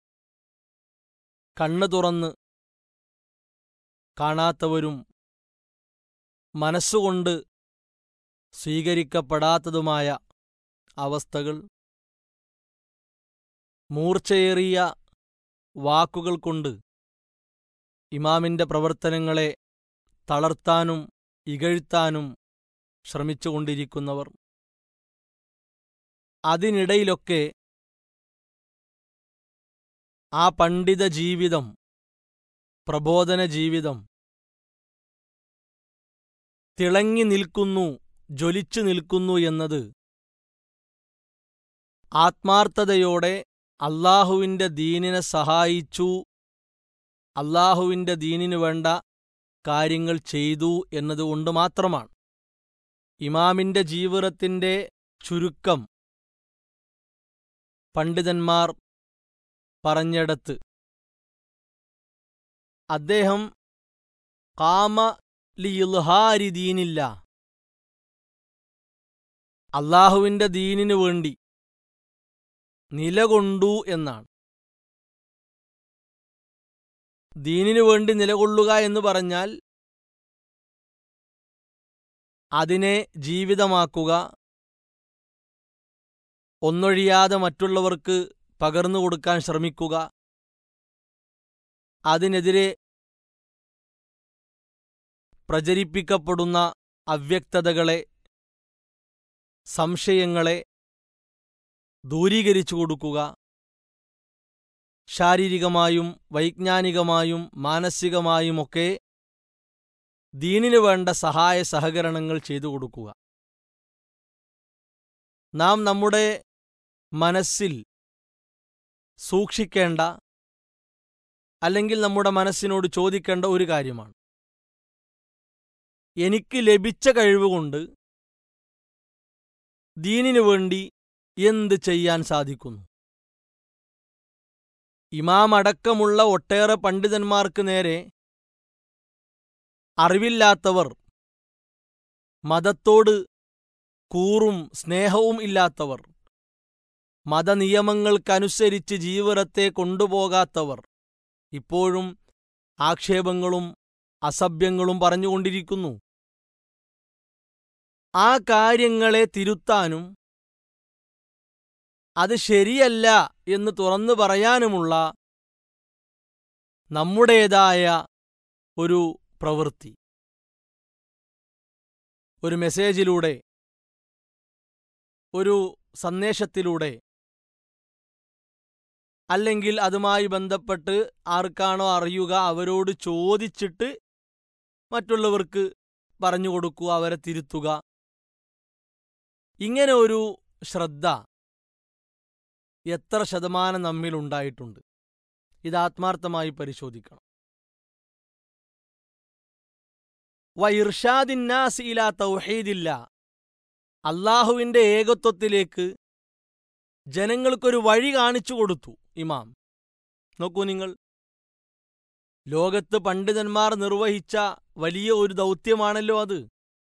കണ്ണു തുറന്ന് കാണാത്തവരും മനസ്സുകൊണ്ട് സ്വീകരിക്കപ്പെടാത്തതുമായ അവസ്ഥകൾ മൂർച്ചയേറിയ വാക്കുകൾ കൊണ്ട് ഇമാമിൻ്റെ പ്രവർത്തനങ്ങളെ തളർത്താനും ഇകഴ്ത്താനും ശ്രമിച്ചുകൊണ്ടിരിക്കുന്നവർ അതിനിടയിലൊക്കെ ആ പണ്ഡിത ജീവിതം പ്രബോധന ജീവിതം തിളങ്ങി നിൽക്കുന്നു ജ്വലിച്ചു നിൽക്കുന്നു എന്നത് ആത്മാർത്ഥതയോടെ അള്ളാഹുവിൻ്റെ ദീനിനെ സഹായിച്ചു അള്ളാഹുവിൻ്റെ ദീനിനു വേണ്ട കാര്യങ്ങൾ ചെയ്തു എന്നതുകൊണ്ട് മാത്രമാണ് ഇമാമിൻ്റെ ജീവിതത്തിൻ്റെ ചുരുക്കം പണ്ഡിതന്മാർ പറഞ്ഞെടുത്ത് അദ്ദേഹം കാമ ലിയുൽഹാരി ദീനില്ല അള്ളാഹുവിൻ്റെ ദീനിനു വേണ്ടി നിലകൊണ്ടു എന്നാണ് ദീനിനു വേണ്ടി നിലകൊള്ളുക എന്ന് പറഞ്ഞാൽ അതിനെ ജീവിതമാക്കുക ഒന്നൊഴിയാതെ മറ്റുള്ളവർക്ക് പകർന്നു കൊടുക്കാൻ ശ്രമിക്കുക അതിനെതിരെ പ്രചരിപ്പിക്കപ്പെടുന്ന അവ്യക്തതകളെ സംശയങ്ങളെ ദൂരീകരിച്ചു കൊടുക്കുക ശാരീരികമായും വൈജ്ഞാനികമായും മാനസികമായുമൊക്കെ ദീനിനു വേണ്ട സഹായ സഹകരണങ്ങൾ ചെയ്തു കൊടുക്കുക നാം നമ്മുടെ മനസ്സിൽ സൂക്ഷിക്കേണ്ട അല്ലെങ്കിൽ നമ്മുടെ മനസ്സിനോട് ചോദിക്കേണ്ട ഒരു കാര്യമാണ് എനിക്ക് ലഭിച്ച കഴിവുകൊണ്ട് ദീനിനു വേണ്ടി എന്ത് ചെയ്യാൻ സാധിക്കുന്നു ഇമാം അടക്കമുള്ള ഒട്ടേറെ പണ്ഡിതന്മാർക്ക് നേരെ അറിവില്ലാത്തവർ മതത്തോട് കൂറും സ്നേഹവും ഇല്ലാത്തവർ മതനിയമങ്ങൾക്കനുസരിച്ച് ജീവിതത്തെ കൊണ്ടുപോകാത്തവർ ഇപ്പോഴും ആക്ഷേപങ്ങളും അസഭ്യങ്ങളും പറഞ്ഞുകൊണ്ടിരിക്കുന്നു ആ കാര്യങ്ങളെ തിരുത്താനും അത് ശരിയല്ല എന്ന് തുറന്നു പറയാനുമുള്ള നമ്മുടേതായ ഒരു പ്രവൃത്തി ഒരു മെസ്സേജിലൂടെ ഒരു സന്ദേശത്തിലൂടെ അല്ലെങ്കിൽ അതുമായി ബന്ധപ്പെട്ട് ആർക്കാണോ അറിയുക അവരോട് ചോദിച്ചിട്ട് മറ്റുള്ളവർക്ക് പറഞ്ഞു കൊടുക്കുക അവരെ തിരുത്തുക ഇങ്ങനെ ഒരു ശ്രദ്ധ എത്ര ശതമാനം നമ്മിലുണ്ടായിട്ടുണ്ട് ഇത് ആത്മാർത്ഥമായി പരിശോധിക്കണം വൈർഷാദിന്നാസ് ഇലാ തൗഹീദില്ല അള്ളാഹുവിന്റെ ഏകത്വത്തിലേക്ക് ജനങ്ങൾക്കൊരു വഴി കാണിച്ചു കൊടുത്തു ഇമാം നോക്കൂ നിങ്ങൾ ലോകത്ത് പണ്ഡിതന്മാർ നിർവഹിച്ച വലിയ ഒരു ദൗത്യമാണല്ലോ അത്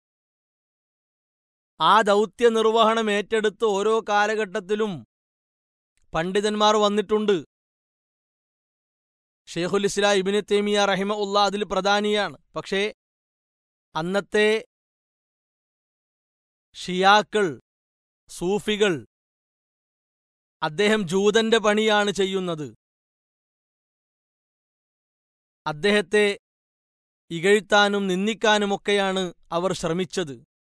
ആ ദൗത്യ നിർവഹണം ഏറ്റെടുത്ത് ഓരോ കാലഘട്ടത്തിലും പണ്ഡിതന്മാർ വന്നിട്ടുണ്ട് ഷെയ്ഖുൽ ഇസ്ലാം ഇബിന് തേമിയ റഹിമ ഉള്ള അതിൽ പ്രധാനിയാണ് പക്ഷേ അന്നത്തെ ഷിയാക്കൾ സൂഫികൾ അദ്ദേഹം ജൂതന്റെ പണിയാണ് ചെയ്യുന്നത് അദ്ദേഹത്തെ ഇകഴ്ത്താനും നിന്ദിക്കാനുമൊക്കെയാണ് അവർ ശ്രമിച്ചത്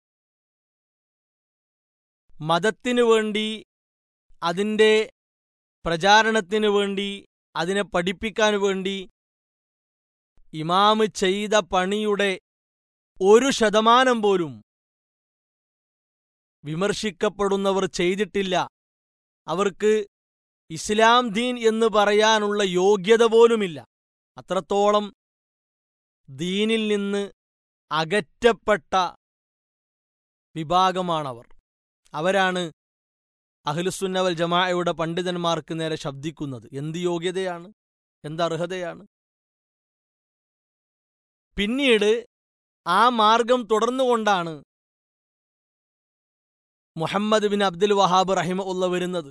മതത്തിനു വേണ്ടി അതിൻ്റെ പ്രചാരണത്തിനു വേണ്ടി അതിനെ പഠിപ്പിക്കാൻ വേണ്ടി ഇമാമ് ചെയ്ത പണിയുടെ ഒരു ശതമാനം പോലും വിമർശിക്കപ്പെടുന്നവർ ചെയ്തിട്ടില്ല അവർക്ക് ഇസ്ലാം ദീൻ എന്ന് പറയാനുള്ള യോഗ്യത പോലുമില്ല അത്രത്തോളം ദീനിൽ നിന്ന് അകറ്റപ്പെട്ട വിഭാഗമാണവർ അവരാണ് അഖിലുസുന്നവൽ ജമാഅയുടെ പണ്ഡിതന്മാർക്ക് നേരെ ശബ്ദിക്കുന്നത് എന്ത് യോഗ്യതയാണ് എന്തർഹതയാണ് പിന്നീട് ആ മാർഗം തുടർന്നുകൊണ്ടാണ് മുഹമ്മദ് ബിൻ അബ്ദുൽ വഹാബ് റഹിമ ഉള്ള വരുന്നത്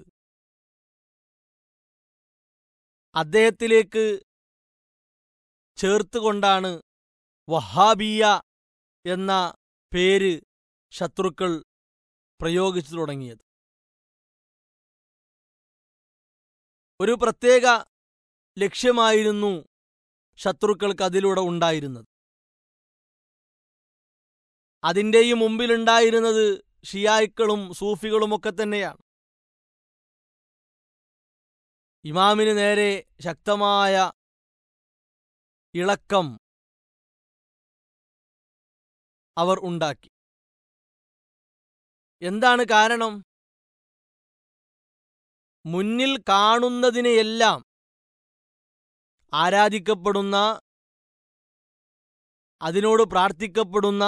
അദ്ദേഹത്തിലേക്ക് ചേർത്തുകൊണ്ടാണ് വഹാബിയ എന്ന പേര് ശത്രുക്കൾ പ്രയോഗിച്ചു തുടങ്ങിയത് ഒരു പ്രത്യേക ലക്ഷ്യമായിരുന്നു ശത്രുക്കൾക്ക് അതിലൂടെ ഉണ്ടായിരുന്നത് അതിൻ്റെയും മുമ്പിലുണ്ടായിരുന്നത് ഷിയായ്ക്കളും സൂഫികളുമൊക്കെ തന്നെയാണ് ഇമാമിന് നേരെ ശക്തമായ ഇളക്കം അവർ ഉണ്ടാക്കി എന്താണ് കാരണം മുന്നിൽ കാണുന്നതിനെയെല്ലാം ആരാധിക്കപ്പെടുന്ന അതിനോട് പ്രാർത്ഥിക്കപ്പെടുന്ന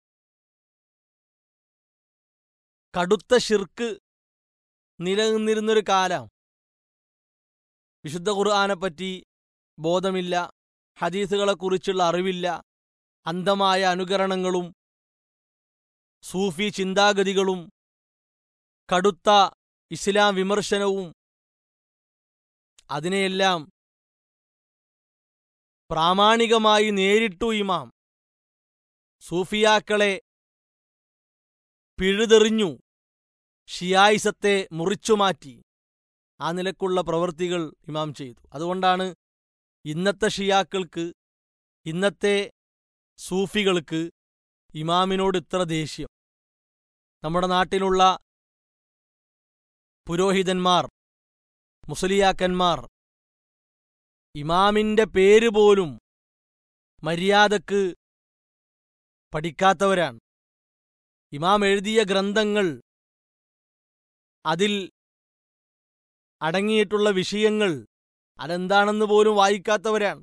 കടുത്ത ഷിർക്ക് നിലനിന്നിരുന്നൊരു കാലം വിശുദ്ധ ഖുർആാനെപ്പറ്റി ബോധമില്ല ഹദീസുകളെക്കുറിച്ചുള്ള അറിവില്ല അന്ധമായ അനുകരണങ്ങളും സൂഫി ചിന്താഗതികളും കടുത്ത ഇസ്ലാം വിമർശനവും അതിനെയെല്ലാം പ്രാമാണികമായി നേരിട്ടു ഇമാം സൂഫിയാക്കളെ പിഴുതെറിഞ്ഞു ഷിയായിസത്തെ മുറിച്ചുമാറ്റി ആ നിലക്കുള്ള പ്രവൃത്തികൾ ഇമാം ചെയ്തു അതുകൊണ്ടാണ് ഇന്നത്തെ ഷിയാക്കൾക്ക് ഇന്നത്തെ സൂഫികൾക്ക് ഇമാമിനോട് ഇത്ര ദേഷ്യം നമ്മുടെ നാട്ടിലുള്ള പുരോഹിതന്മാർ മുസലിയാക്കന്മാർ ഇമാമിന്റെ പേര് പോലും മര്യാദക്ക് പഠിക്കാത്തവരാണ് ഇമാം എഴുതിയ ഗ്രന്ഥങ്ങൾ അതിൽ അടങ്ങിയിട്ടുള്ള വിഷയങ്ങൾ അതെന്താണെന്ന് പോലും വായിക്കാത്തവരാണ്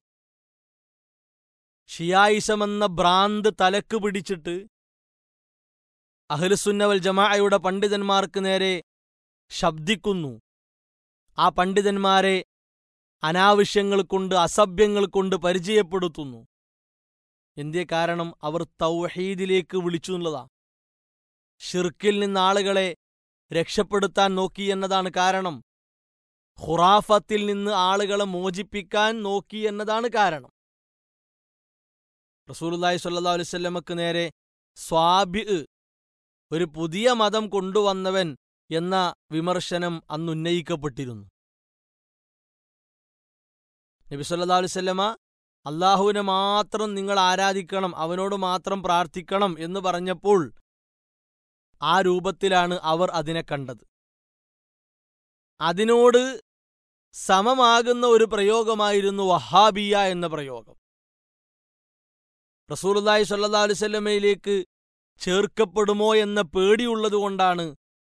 ഷിയായിസമെന്ന ഭ്രാന്ത് തലക്ക് പിടിച്ചിട്ട് അഹ്ലുസുന്നവൽ ജമാഅയുടെ പണ്ഡിതന്മാർക്ക് നേരെ ശബ്ദിക്കുന്നു ആ പണ്ഡിതന്മാരെ അനാവശ്യങ്ങൾ കൊണ്ട് അസഭ്യങ്ങൾ കൊണ്ട് പരിചയപ്പെടുത്തുന്നു എന്തേ കാരണം അവർ തൗഹീദിലേക്ക് വിളിച്ചു എന്നുള്ളതാ ഷിർക്കിൽ നിന്ന് ആളുകളെ രക്ഷപ്പെടുത്താൻ നോക്കി എന്നതാണ് കാരണം ഖുറാഫത്തിൽ നിന്ന് ആളുകളെ മോചിപ്പിക്കാൻ നോക്കി എന്നതാണ് കാരണം റസൂലുല്ലാഹി സ്വല്ലല്ലാഹു അലൈഹി വസല്ലമക്ക് നേരെ സ്വാബി ഒരു പുതിയ മതം കൊണ്ടുവന്നവൻ എന്ന വിമർശനം അന്ന് ഉന്നയിക്കപ്പെട്ടിരുന്നു നബി സല്ലല്ലാഹു അലൈഹി വസല്ലമ അള്ളാഹുവിനെ മാത്രം നിങ്ങൾ ആരാധിക്കണം അവനോട് മാത്രം പ്രാർത്ഥിക്കണം എന്ന് പറഞ്ഞപ്പോൾ ആ രൂപത്തിലാണ് അവർ അതിനെ കണ്ടത് അതിനോട് സമമാകുന്ന ഒരു പ്രയോഗമായിരുന്നു വഹാബിയ എന്ന പ്രയോഗം റസൂലുല്ലാഹി സ്വല്ലല്ലാഹു അലൈഹി വസല്ലമയിലേക്ക് ചേർക്കപ്പെടുമോ എന്ന പേടിയുള്ളതുകൊണ്ടാണ്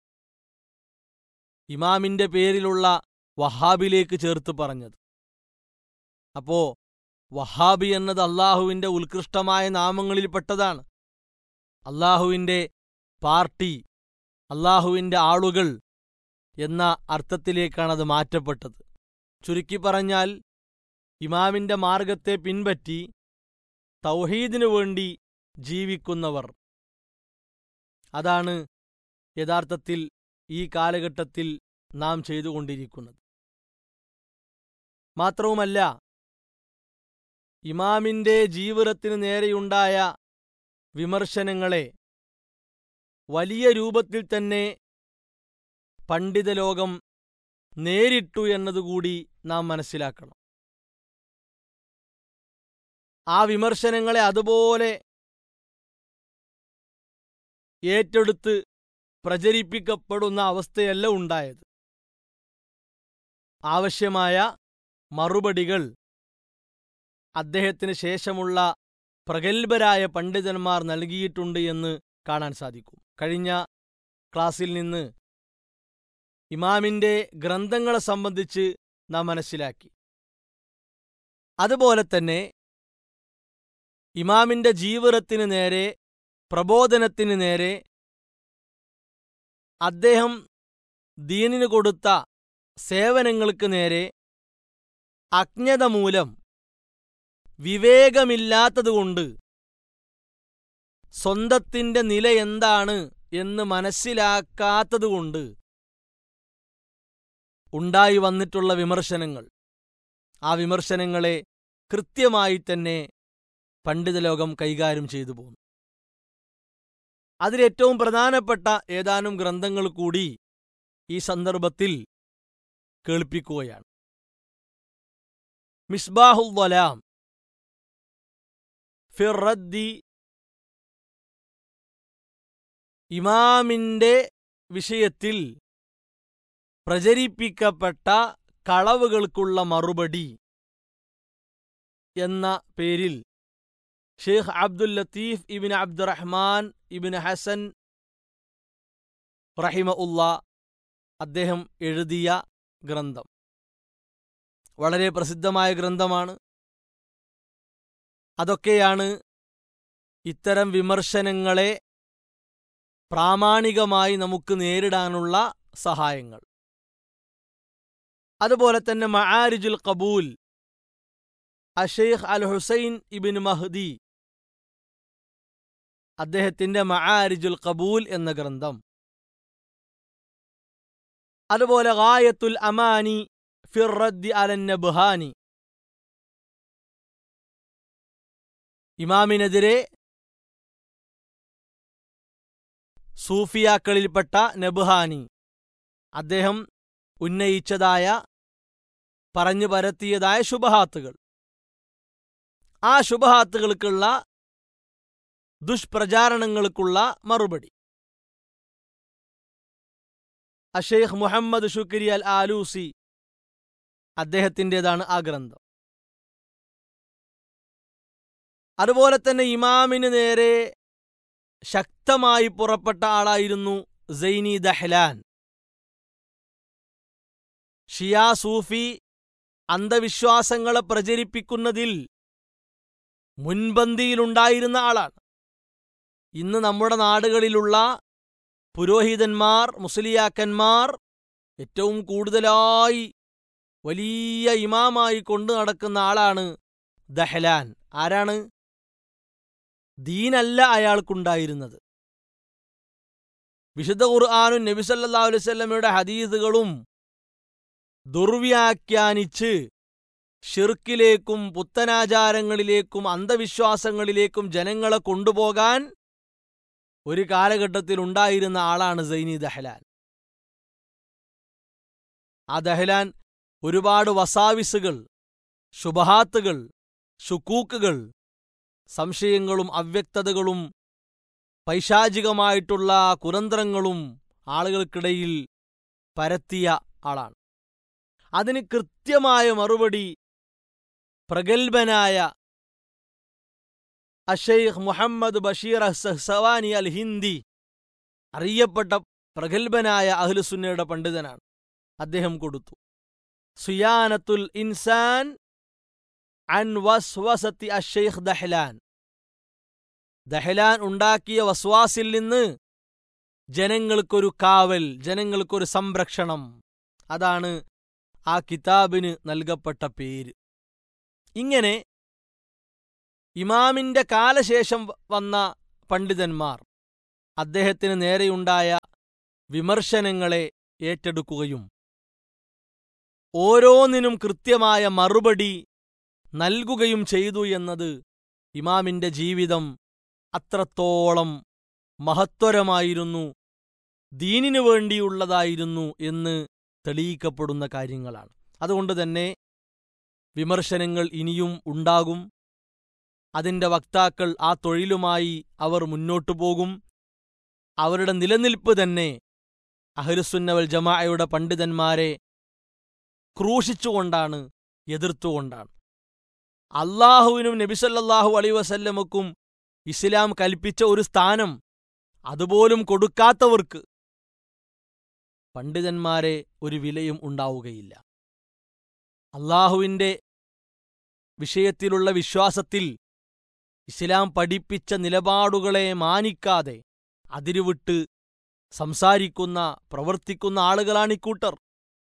ഇമാമിന്റെ പേരിലുള്ള വഹാബിലേക്ക് ചേർത്ത് പറഞ്ഞത് അപ്പോ വഹാബി എന്നത് അള്ളാഹുവിന്റെ ഉത്കൃഷ്ടമായ നാമങ്ങളിൽപ്പെട്ടതാണ് അള്ളാഹുവിന്റെ പാർട്ടി അള്ളാഹുവിന്റെ ആളുകൾ എന്ന അർത്ഥത്തിലേക്കാണ് അത് മാറ്റപ്പെട്ടത് ചുരുക്കി പറഞ്ഞാൽ ഇമാമിന്റെ മാർഗത്തെ പിൻപറ്റി തൗഹീദിനു വേണ്ടി ജീവിക്കുന്നവർ അതാണ് യഥാർത്ഥത്തിൽ ഈ കാലഘട്ടത്തിൽ നാം ചെയ്തുകൊണ്ടിരിക്കുന്നത് മാത്രവുമല്ല ഇമാമിന്റെ ജീവിതത്തിന് നേരെയുണ്ടായ വിമർശനങ്ങളെ വലിയ രൂപത്തിൽ തന്നെ പണ്ഡിതലോകം നേരിട്ടു എന്നതുകൂടി നാം മനസ്സിലാക്കണം ആ വിമർശനങ്ങളെ അതുപോലെ ഏറ്റെടുത്ത് പ്രചരിപ്പിക്കപ്പെടുന്ന അവസ്ഥയല്ല ഉണ്ടായത് ആവശ്യമായ മറുപടികൾ അദ്ദേഹത്തിന് ശേഷമുള്ള പ്രഗത്ഭരായ പണ്ഡിതന്മാർ നൽകിയിട്ടുണ്ട് എന്ന് കാണാൻ സാധിക്കും കഴിഞ്ഞ ക്ലാസ്സിൽ നിന്ന് ഇമാമിന്റെ ഗ്രന്ഥങ്ങളെ സംബന്ധിച്ച് നാം മനസ്സിലാക്കി അതുപോലെ തന്നെ ഇമാമിന്റെ ജീവിതത്തിന് നേരെ പ്രബോധനത്തിന് നേരെ അദ്ദേഹം ദീനിന് കൊടുത്ത സേവനങ്ങൾക്ക് നേരെ അജ്ഞത മൂലം വിവേകമില്ലാത്തതുകൊണ്ട് സ്വന്തത്തിന്റെ നില എന്താണ് എന്ന് മനസ്സിലാക്കാത്തതുകൊണ്ട് ഉണ്ടായി വന്നിട്ടുള്ള വിമർശനങ്ങൾ ആ വിമർശനങ്ങളെ കൃത്യമായി തന്നെ പണ്ഡിതലോകം കൈകാര്യം ചെയ്തു പോന്നു അതിലേറ്റവും പ്രധാനപ്പെട്ട ഏതാനും ഗ്രന്ഥങ്ങൾ കൂടി ഈ സന്ദർഭത്തിൽ കേൾപ്പിക്കുകയാണ് മിസ്ബാഹുൽ വലാം ഫിറദ്ദി ഇമാമിന്റെ വിഷയത്തിൽ പ്രചരിപ്പിക്കപ്പെട്ട കളവുകൾക്കുള്ള മറുപടി എന്ന പേരിൽ ഷെയ്ഖ് അബ്ദുൽ ലത്തീഫ് ഇബിൻ അബ്ദുറഹ്മാൻ ഇബിൻ ഹസൻ റഹിമ ഉള്ള അദ്ദേഹം എഴുതിയ ഗ്രന്ഥം വളരെ പ്രസിദ്ധമായ ഗ്രന്ഥമാണ് അതൊക്കെയാണ് ഇത്തരം വിമർശനങ്ങളെ പ്രാമാണികമായി നമുക്ക് നേരിടാനുള്ള സഹായങ്ങൾ അതുപോലെ തന്നെ മആരിജുൽ കബൂൽ അഷെയ്ഖ് അൽ ഹുസൈൻ ഇബിൻ മഹ്ദി അദ്ദേഹത്തിന്റെ മആരിജുൽ കബൂൽ എന്ന ഗ്രന്ഥം അതുപോലെ ഗായത്തുൽ അമാനി ഫിറദ്ദി അലൻ നബ്ഹാനി ഇമാമിനെതിരെ സൂഫിയാക്കളിൽപ്പെട്ട നബ്ഹാനി അദ്ദേഹം ഉന്നയിച്ചതായ പറഞ്ഞു പരത്തിയതായ ശുഭഹാത്തുകൾ ആ ശുഭഹാത്തുകൾക്കുള്ള ദുഷ്പ്രചാരണങ്ങൾക്കുള്ള മറുപടി അഷേഖ് മുഹമ്മദ് ഷുക്രി അൽ ആലൂസി അദ്ദേഹത്തിൻ്റെതാണ് ആ ഗ്രന്ഥം അതുപോലെ തന്നെ ഇമാമിന് നേരെ ശക്തമായി പുറപ്പെട്ട ആളായിരുന്നു സൈനി ദഹ്ലാൻ ഷിയാ സൂഫി അന്ധവിശ്വാസങ്ങളെ പ്രചരിപ്പിക്കുന്നതിൽ മുൻപന്തിയിലുണ്ടായിരുന്ന ആളാണ് ഇന്ന് നമ്മുടെ നാടുകളിലുള്ള പുരോഹിതന്മാർ മുസ്ലിയാക്കന്മാർ ഏറ്റവും കൂടുതലായി വലിയ ഇമാമായി കൊണ്ടു നടക്കുന്ന ആളാണ് ദഹ്ലാൻ ആരാണ് ദീനല്ല അയാൾക്കുണ്ടായിരുന്നത് വിശുദ്ധ ഖുർആാനും നബിസല്ലാ അലൈവല്ലമയുടെ ഹദീസുകളും ദുർവ്യാഖ്യാനിച്ച് ഷിർക്കിലേക്കും പുത്തനാചാരങ്ങളിലേക്കും അന്ധവിശ്വാസങ്ങളിലേക്കും ജനങ്ങളെ കൊണ്ടുപോകാൻ ഒരു കാലഘട്ടത്തിൽ ഉണ്ടായിരുന്ന ആളാണ് സൈനി ദഹ്ലാൻ ആ ദഹ്ലാൻ ഒരുപാട് വസാവിസുകൾ ശുഭഹാത്തുകൾ ഷുക്കൂക്കുകൾ സംശയങ്ങളും അവ്യക്തതകളും പൈശാചികമായിട്ടുള്ള കുരന്ത്രങ്ങളും ആളുകൾക്കിടയിൽ പരത്തിയ ആളാണ് അതിന് കൃത്യമായ മറുപടി പ്രഗത്ഭനായ അഷെയ്ഖ് മുഹമ്മദ് ബഷീർ സവാനി അൽ ഹിന്ദി അറിയപ്പെട്ട പ്രഗത്ഭനായ അഹ്ലുസുന്നയുടെ പണ്ഡിതനാണ് അദ്ദേഹം കൊടുത്തു സുയാനത്തുൽ ഇൻസാൻ അൻ വസ്വസത്തി അഷെയ്ഖ് ദഹ്ലാൻ ദഹ്ലാൻ ഉണ്ടാക്കിയ വസ്വാസിൽ നിന്ന് ജനങ്ങൾക്കൊരു കാവൽ ജനങ്ങൾക്കൊരു സംരക്ഷണം അതാണ് ആ കിതാബിന് നൽകപ്പെട്ട പേര് ഇങ്ങനെ ഇമാമിന്റെ കാലശേഷം വന്ന പണ്ഡിതന്മാർ അദ്ദേഹത്തിന് നേരെയുണ്ടായ വിമർശനങ്ങളെ ഏറ്റെടുക്കുകയും ഓരോന്നിനും കൃത്യമായ മറുപടി നൽകുകയും ചെയ്തു എന്നത് ഇമാമിന്റെ ജീവിതം അത്രത്തോളം മഹത്വരമായിരുന്നു ദീനിനു വേണ്ടിയുള്ളതായിരുന്നു എന്ന് തെളിയിക്കപ്പെടുന്ന കാര്യങ്ങളാണ് അതുകൊണ്ട് തന്നെ വിമർശനങ്ങൾ ഇനിയും ഉണ്ടാകും അതിന്റെ വക്താക്കൾ ആ തൊഴിലുമായി അവർ മുന്നോട്ടു പോകും അവരുടെ നിലനിൽപ്പ് തന്നെ അഹ്ലുസുന്നവൽ ജമാഅയുടെ പണ്ഡിതന്മാരെ ക്രൂശിച്ചുകൊണ്ടാണ് എതിർത്തുകൊണ്ടാണ് അള്ളാഹുവിനും നബിസല്ലാഹു അലൈ വസല്ലമക്കും ഇസ്ലാം കൽപ്പിച്ച ഒരു സ്ഥാനം അതുപോലും കൊടുക്കാത്തവർക്ക് പണ്ഡിതന്മാരെ ഒരു വിലയും ഉണ്ടാവുകയില്ല അള്ളാഹുവിന്റെ വിഷയത്തിലുള്ള വിശ്വാസത്തിൽ ഇസ്ലാം പഠിപ്പിച്ച നിലപാടുകളെ മാനിക്കാതെ അതിരുവിട്ട് സംസാരിക്കുന്ന പ്രവർത്തിക്കുന്ന ആളുകളാണ് ഇക്കൂട്ടർ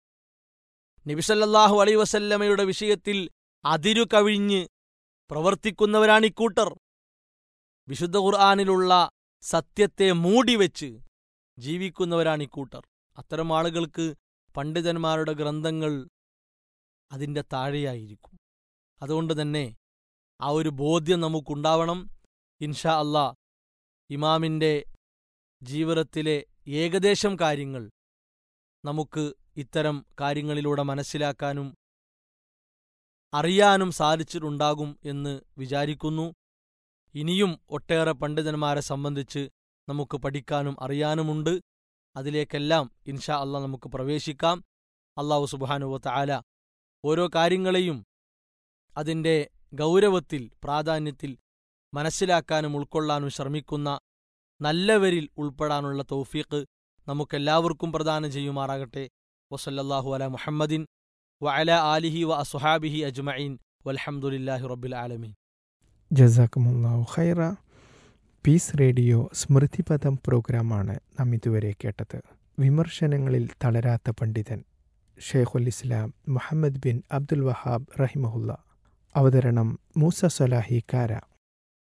നബിസല്ലാഹു അലൈ വസല്ലമയുടെ വിഷയത്തിൽ അതിരു കവിഞ്ഞ് പ്രവർത്തിക്കുന്നവരാണ് ഇക്കൂട്ടർ വിശുദ്ധ ഖുർആാനിലുള്ള സത്യത്തെ മൂടിവെച്ച് ജീവിക്കുന്നവരാണ് ഇക്കൂട്ടർ അത്തരം ആളുകൾക്ക് പണ്ഡിതന്മാരുടെ ഗ്രന്ഥങ്ങൾ അതിൻ്റെ താഴെയായിരിക്കും അതുകൊണ്ട് തന്നെ ആ ഒരു ബോധ്യം നമുക്കുണ്ടാവണം ഇൻഷാ അല്ലാ ഇമാമിൻ്റെ ജീവിതത്തിലെ ഏകദേശം കാര്യങ്ങൾ നമുക്ക് ഇത്തരം കാര്യങ്ങളിലൂടെ മനസ്സിലാക്കാനും അറിയാനും സാധിച്ചിട്ടുണ്ടാകും എന്ന് വിചാരിക്കുന്നു ഇനിയും ഒട്ടേറെ പണ്ഡിതന്മാരെ സംബന്ധിച്ച് നമുക്ക് പഠിക്കാനും അറിയാനുമുണ്ട് അതിലേക്കെല്ലാം ഇൻഷാ അള്ളാഹ് നമുക്ക് പ്രവേശിക്കാം അള്ളാഹു സുബാനുവത്ത ആല ഓരോ കാര്യങ്ങളെയും അതിൻ്റെ ഗൗരവത്തിൽ പ്രാധാന്യത്തിൽ മനസ്സിലാക്കാനും ഉൾക്കൊള്ളാനും ശ്രമിക്കുന്ന നല്ലവരിൽ ഉൾപ്പെടാനുള്ള തൗഫീഖ് നമുക്കെല്ലാവർക്കും പ്രദാനം ചെയ്യുമാറാകട്ടെ വസല്ലല്ലാഹു അല മുഹമ്മദിൻ വഅല ആലിഹി വ അസുഹാബിഹി അജ്മഈൻ വൽഹംദുലില്ലാഹി റബ്ബിൽ ആലമീൻ ജസാക്കുമുല്ലാഹു ഖൈറ പീസ് റേഡിയോ സ്മൃതിപഥം പ്രോഗ്രാമാണ് നാം ഇതുവരെ കേട്ടത് വിമർശനങ്ങളിൽ തളരാത്ത പണ്ഡിതൻ ഷെയ്ഖുൽ ഇസ്ലാം മുഹമ്മദ് ബിൻ അബ്ദുൽ വഹാബ് റഹിമഹുല്ല അവതരണം മൂസ സൊലാഹി കാര